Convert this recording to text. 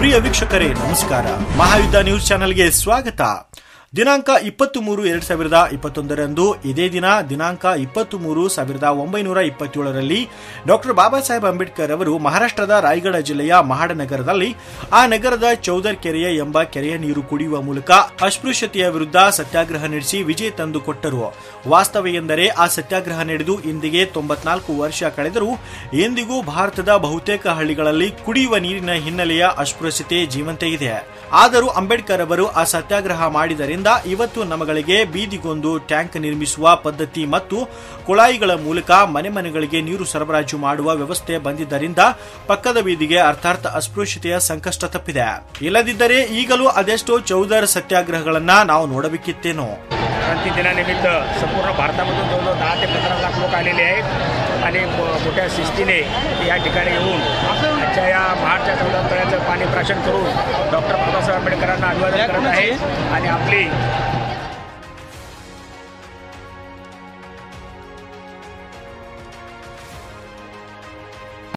ಪ್ರಿಯ ವೀಕ್ಷಕರೇ ನಮಸ್ಕಾರ ಮಹಾಯುದ್ಧ ನ್ಯೂಸ್ ಚಾನೆಲ್ಗೆ ಸ್ವಾಗತ ದಿನಾಂಕ ಇಪ್ಪತ್ತು ಮೂರು ಎರಡ್ ಸಾವಿರದ ಇಪ್ಪತ್ತೊಂದರಂದು ಇದೇ ದಿನ ದಿನಾಂಕ ಇಪ್ಪತ್ತು ಮೂರು ಸಾವಿರದ ಒಂಬೈನೂರ ಇಪ್ಪತ್ತೇಳರಲ್ಲಿ ಡಾಕ್ಟರ್ ಬಾಬಾ ಸಾಹೇಬ್ ಅಂಬೇಡ್ಕರ್ ಅವರು ಮಹಾರಾಷ್ಟ್ರದ ರಾಯಗಢ ಜಿಲ್ಲೆಯ ಮಹಾಡ ನಗರದಲ್ಲಿ ಆ ನಗರದ ಚೌದರ್ ಕೆರೆಯ ಎಂಬ ಕೆರೆಯ ನೀರು ಕುಡಿಯುವ ಮೂಲಕ ಅಸ್ಪೃಶ್ಯತೆಯ ವಿರುದ್ಧ ಸತ್ಯಾಗ್ರಹ ನಡೆಸಿ ವಿಜಯ ತಂದು ಕೊಟ್ಟರು ವಾಸ್ತವ ಎಂದರೆ ಆ ಸತ್ಯಾಗ್ರಹ ನಡೆದು ಇಂದಿಗೆ ತೊಂಬತ್ನಾಲ್ಕು ವರ್ಷ ಕಳೆದರೂ ಎಂದಿಗೂ ಭಾರತದ ಬಹುತೇಕ ಹಳ್ಳಿಗಳಲ್ಲಿ ಕುಡಿಯುವ ನೀರಿನ ಹಿನ್ನೆಲೆಯ ಅಸ್ಪೃಶ್ಯತೆ ಜೀವಂತ ಇದೆ ಆದರೂ ಅಂಬೇಡ್ಕರ್ ಅವರು ಆ ಸತ್ಯಾಗ್ರಹ ಮಾಡಿದರಿಂದ ಇವತ್ತು ನಮಗಳಿಗೆ ಬೀದಿಗೊಂದು ಟ್ಯಾಂಕ್ ನಿರ್ಮಿಸುವ ಪದ್ಧತಿ ಮತ್ತು ಕುಳಾಯಿಗಳ ಮೂಲಕ ಮನೆ ಮನೆಗಳಿಗೆ ನೀರು ಸರಬರಾಜು ಮಾಡುವ ವ್ಯವಸ್ಥೆ ಬಂದಿದ್ದರಿಂದ ಪಕ್ಕದ ಬೀದಿಗೆ ಅರ್ಥಾತ್ ಅಸ್ಪೃಶ್ಯತೆಯ ಸಂಕಷ್ಟ ತಪ್ಪಿದೆ ಇಲ್ಲದಿದ್ದರೆ ಈಗಲೂ ಅದೆಷ್ಟೋ ಚೌದರ್ ಸತ್ಯಾಗ್ರಹಗಳನ್ನ ನಾವು ನೋಡಬೇಕಿತ್ತೇನೋ क्रांती दिनानिमित्त संपूर्ण भारतामधून जवळजवळ दहा ते पंधरा लाख लोक आलेले आहेत आणि मो- मोठ्या शिस्तीने या ठिकाणी येऊन आजच्या या महाडच्या चौदा तळ्याचं पाणी प्राशन करून डॉक्टर बाबासाहेब आंबेडकरांना अभिवादन करत आहे आणि आपली